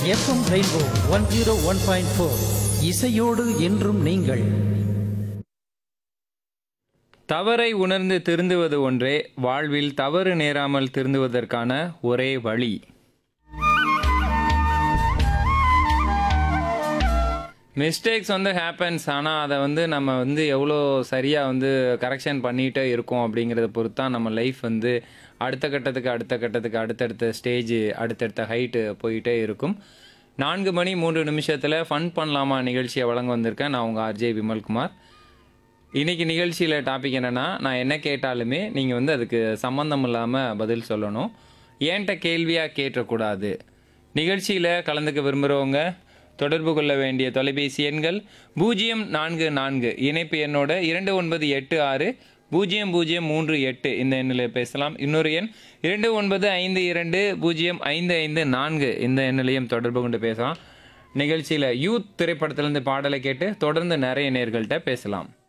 FM rainbow one zero one point four இசையோடு என்றும் நீங்கள் தவறை உணர்ந்து திருந்துவது ஒன்றே வாழ்வில் தவறு நேராமல் திருந்துவதற்கான ஒரே வழி மிஸ்டேக்ஸ் வந்து ஹேப்பன்ஸ் ஆனால் அதை வந்து நம்ம வந்து எவ்வளோ சரியாக வந்து கரெக்ஷன் பண்ணிகிட்டே இருக்கோம் அப்படிங்கிறத பொறுத்து தான் நம்ம லைஃப் வந்து அடுத்த கட்டத்துக்கு அடுத்த கட்டத்துக்கு அடுத்தடுத்த ஸ்டேஜ் அடுத்தடுத்த ஹைட்டு போயிட்டே இருக்கும் நான்கு மணி மூன்று நிமிஷத்தில் ஃபன் பண்ணலாமா நிகழ்ச்சியை வழங்க வந்திருக்கேன் நான் உங்கள் ஆர்ஜே விமல்குமார் இன்னைக்கு நிகழ்ச்சியில் டாபிக் என்னென்னா நான் என்ன கேட்டாலுமே நீங்கள் வந்து அதுக்கு சம்மந்தம் இல்லாமல் பதில் சொல்லணும் ஏன்ட்ட கேள்வியாக கேட்டக்கூடாது நிகழ்ச்சியில் கலந்துக்க விரும்புகிறவங்க தொடர்பு கொள்ள வேண்டிய தொலைபேசி எண்கள் பூஜ்ஜியம் நான்கு நான்கு இணைப்பு எண்ணோட இரண்டு ஒன்பது எட்டு ஆறு பூஜ்ஜியம் பூஜ்ஜியம் மூன்று எட்டு இந்த எண்ணில் பேசலாம் இன்னொரு எண் இரண்டு ஒன்பது ஐந்து இரண்டு பூஜ்ஜியம் ஐந்து ஐந்து நான்கு இந்த எண்ணிலையும் தொடர்பு கொண்டு பேசலாம் நிகழ்ச்சியில் யூத் திரைப்படத்திலிருந்து பாடலை கேட்டு தொடர்ந்து நிறைய நேர்கள்ட்ட பேசலாம்